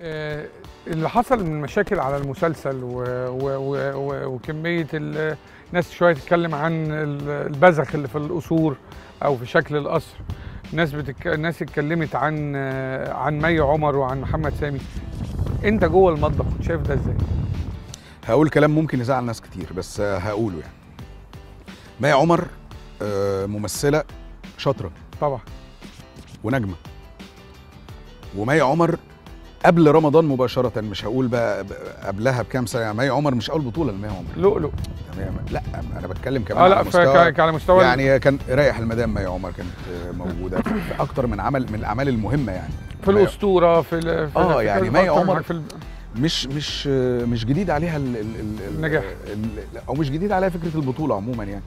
آه، اللي حصل من مشاكل على المسلسل و... و... و... و... وكمية ال- ناس شوية تتكلم عن ال- البذخ اللي في القصور أو في شكل القصر ناس بتك... ناس اتكلمت عن آه، عن مي عمر وعن محمد سامي أنت جوه المطبخ كنت شايف ده إزاي؟ هقول كلام ممكن يزعل ناس كتير بس آه، هقوله يعني مي عمر آه، ممثله شاطره طبعا ونجمه ومي عمر قبل رمضان مباشرة مش هقول بقى ب- قبلها بكام سنة يعني مي عمر مش أول بطولة لمي عمر لؤلؤ تمام لا أنا بتكلم كمان اه لا على مستوى فك... على مستوى يعني يعني كان رايح المدام مي عمر كانت آه، موجودة في أكتر من عمل من الأعمال المهمة يعني في مي- الأسطورة في, ال... في آه، في يعني كذا مي أكتر من عمر حاجة في ال... مش مش آه، مش جديد عليها ال ال ال ال- النجاح. ال- او مش جديد عليها فكره البطوله عموما يعني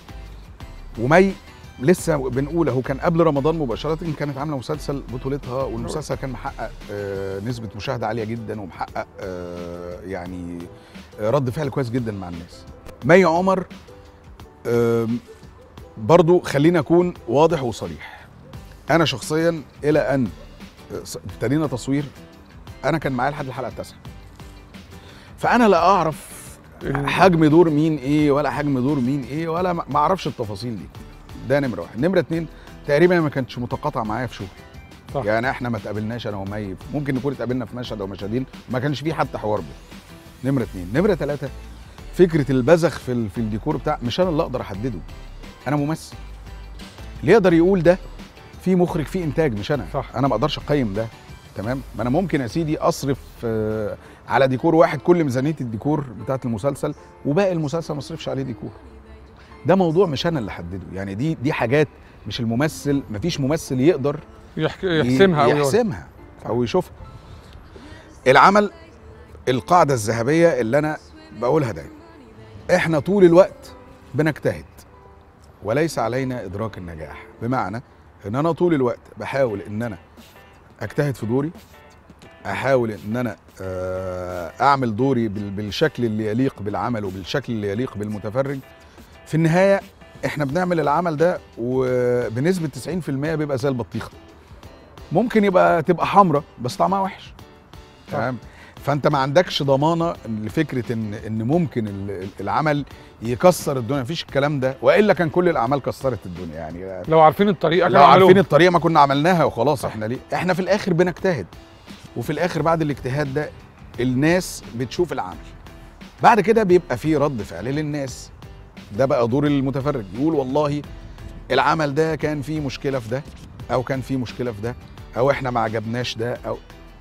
ومي لسه بنقول اهو كان قبل رمضان مباشره كانت عامله مسلسل بطولتها والمسلسل كان محقق آه، نسبه مشاهده عاليه جدا ومحقق آه، يعني آه، رد فعل كويس جدا مع الناس مي عمر آم، برضو خلينا اكون واضح وصريح انا شخصيا الى ان آه، ص- ابتدينا تصوير انا كان معايا لحد الحلقه التاسعه فانا لا اعرف ال- حجم دور مين ايه ولا حجم دور مين ايه ولا ما ما اعرفش التفاصيل دي ده نمره واحد نمره اتنين تقريبا ما كانتش متقاطعه معايا في شغل صح. يعني احنا ما اتقابلناش انا ومي ممكن نكون اتقابلنا في مشهد او مشهدين ما كانش فيه حتى حوار بيه نمره اتنين نمره ثلاثه فكره البذخ في ال- في الديكور بتاع مش انا اللي اقدر احدده انا ممثل اللي يقدر يقول ده في مخرج في انتاج مش انا صح. انا ما اقدرش اقيم ده تمام ما انا ممكن يا سيدي اصرف آه، على ديكور واحد كل ميزانيه الديكور بتاعه المسلسل وباقي المسلسل ما اصرفش عليه ديكور ده موضوع مش انا اللي حدده يعني دي دي حاجات مش الممثل مفيش ممثل يقدر يحك... يحسمها أو يقول. يحسمها او يشوفها العمل القاعده الذهبيه اللي انا بقولها دايما احنا طول الوقت بنجتهد وليس علينا ادراك النجاح بمعنى ان انا طول الوقت بحاول ان انا اجتهد في دوري احاول ان انا آه، اعمل دوري بال- بالشكل اللي يليق بالعمل وبالشكل اللي يليق بالمتفرج في النهايه احنا بنعمل العمل ده وبنسبه 90% بيبقى زي البطيخه ممكن يبقى تبقى حمراء بس طعمها وحش تمام فانت ما عندكش ضمانه لفكره ان ان ممكن ال- العمل يكسر الدنيا مفيش الكلام ده والا كان كل الاعمال كسرت الدنيا يعني لو عارفين الطريقة لو كانوا عارفين عملوها. الطريقه ما كنا عملناها وخلاص احنا ليه احنا في الاخر بنجتهد وفي الاخر بعد الاجتهاد ده الناس بتشوف العمل بعد كده بيبقى فيه رد فعل للناس ده بقى دور المتفرج يقول والله العمل ده كان فيه مشكله في ده او كان فيه مشكله في ده او احنا ما عجبناش ده او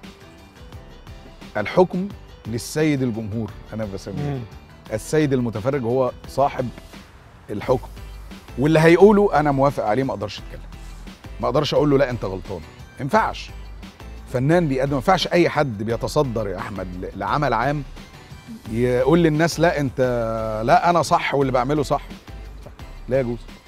الحكم للسيد الجمهور انا بسميه مم. السيد المتفرج هو صاحب الحكم واللي هيقوله انا موافق عليه ما اقدرش اتكلم ما اقدرش اقول له لا انت غلطان ما ينفعش فنان بيقدم ما ينفعش اي حد بيتصدر يا احمد ل- لعمل عام يقول للناس لا انت لا انا صح واللي بعمله صح لا يجوز